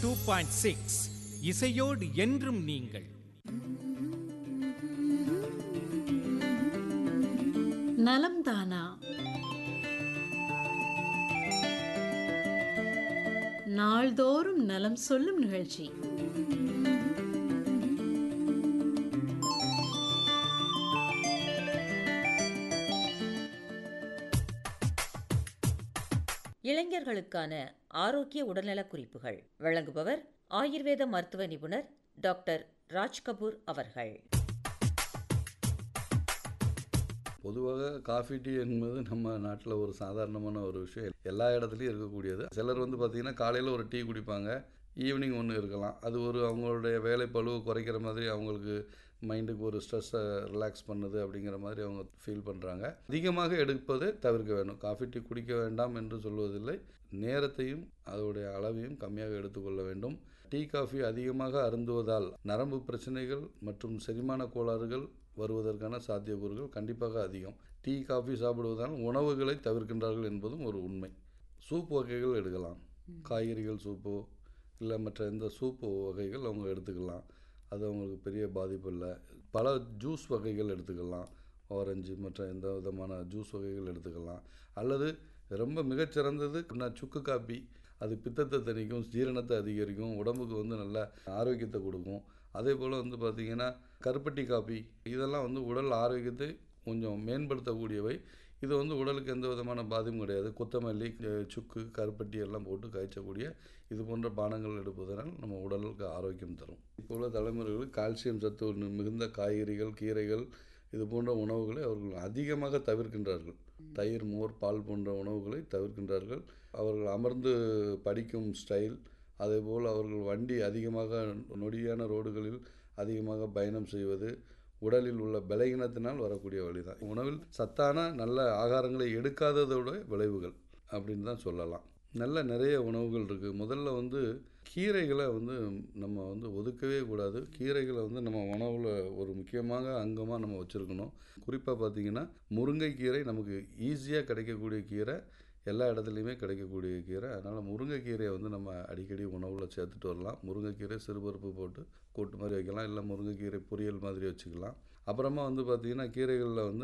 two point six இசையோடு என்றும் நீங்கள் நலம் தானா நாள்தோறும் நலம் சொல்லும் நிகழ்ச்சி இளைஞர்களுக்கான ஆரோக்கிய உடல்நலக் குறிப்புகள் வழங்குபவர் ஆயுர்வேத மருத்துவ நிபுணர் டாக்டர் ராஜ் கபூர் அவர்கள் பொதுவாக காஃபி டீ என்பது நம்ம நாட்டில் ஒரு சாதாரணமான ஒரு விஷயம் எல்லா இடத்துலையும் இருக்கக்கூடியது சிலர் வந்து பார்த்திங்கன்னா காலையில் ஒரு டீ குடிப்பாங்க ஈவினிங் ஒன்று இருக்கலாம் அது ஒரு அவங்களுடைய வேலை பழுவு குறைக்கிற மாதிரி அவங்களுக்கு மைண்டுக்கு ஒரு ஸ்ட்ரெஸ்ஸை ரிலாக்ஸ் பண்ணுது அப்படிங்கிற மாதிரி அவங்க ஃபீல் பண்ணுறாங்க அதிகமாக எடுப்பதை தவிர்க்க வேண்டும் காஃபி டீ குடிக்க வேண்டாம் என்று சொல்வதில்லை நேரத்தையும் அதோடைய அளவையும் கம்மியாக எடுத்துக்கொள்ள வேண்டும் டீ காஃபி அதிகமாக அருந்துவதால் நரம்பு பிரச்சனைகள் மற்றும் செரிமான கோளாறுகள் வருவதற்கான சாத்தியக்கூறுகள் கண்டிப்பாக அதிகம் டீ காஃபி சாப்பிடுவதால் உணவுகளை தவிர்க்கின்றார்கள் என்பதும் ஒரு உண்மை சூப் வகைகள் எடுக்கலாம் காய்கறிகள் சூப்போ இல்லை மற்ற எந்த சூப்பு வகைகள் அவங்க எடுத்துக்கலாம் அது அவங்களுக்கு பெரிய பாதிப்பு இல்லை பல ஜூஸ் வகைகள் எடுத்துக்கலாம் ஆரஞ்சு மற்ற எந்த விதமான ஜூஸ் வகைகள் எடுத்துக்கலாம் அல்லது ரொம்ப மிகச்சிறந்தது நான் சுக்கு காப்பி அது பித்தத்தை தணிக்கும் ஜீரணத்தை அதிகரிக்கும் உடம்புக்கு வந்து நல்ல ஆரோக்கியத்தை கொடுக்கும் அதே போல் வந்து பார்த்திங்கன்னா கருப்பட்டி காப்பி இதெல்லாம் வந்து உடல் ஆரோக்கியத்தை கொஞ்சம் மேம்படுத்தக்கூடியவை இது வந்து உடலுக்கு எந்த விதமான பாதிப்பும் கிடையாது கொத்தமல்லி அஹ், சுக்கு கருப்பட்டி எல்லாம் போட்டு காய்ச்சக்கூடிய இது போன்ற பானங்கள் எடுப்பதனால் நம்ம உடலுக்கு ஆரோக்கியம் தரும் இப்போ உள்ள தலைமுறைகளுக்கு கால்சியம் சத்து ஒன்று மிகுந்த காய்கறிகள் கீரைகள் இது போன்ற உணவுகளை அவர்கள் அதிகமாக தவிர்க்கின்றார்கள் தயிர் மோர் பால் போன்ற உணவுகளை தவிர்க்கின்றார்கள் அவர்கள் அமர்ந்து படிக்கும் ஸ்டைல் அதேபோல் அவர்கள் வண்டி அதிகமாக நொடியான ரோடுகளில் அதிகமாக பயணம் செய்வது உடலில் உள்ள பலகீனத்தினால் வரக்கூடிய வழிதான் உணவில் சத்தான நல்ல ஆகாரங்களை எடுக்காததோட விளைவுகள் அப்படின்னு தான் சொல்லலாம் நல்ல நிறைய உணவுகள் இருக்குது முதல்ல வந்து கீரைகளை வந்து நம்ம வந்து ஒதுக்கவே கூடாது கீரைகளை வந்து நம்ம உணவில் ஒரு முக்கியமாக அங்கமாக நம்ம வச்சுருக்கணும் குறிப்பாக பார்த்தீங்கன்னா முருங்கைக்கீரை நமக்கு ஈஸியாக கிடைக்கக்கூடிய கீரை எல்லா இடத்துலையுமே கிடைக்கக்கூடிய கீரை அதனால் முருங்கைக்கீரையை வந்து நம்ம அடிக்கடி உணவில் சேர்த்துட்டு வரலாம் முருங்கைக்கீரை சிறுபருப்பு போட்டு கூட்டு மாதிரி வைக்கலாம் இல்லை முருங்கைக்கீரை பொரியல் மாதிரி வச்சுக்கலாம் அப்புறமா வந்து பார்த்திங்கன்னா கீரைகளில் வந்து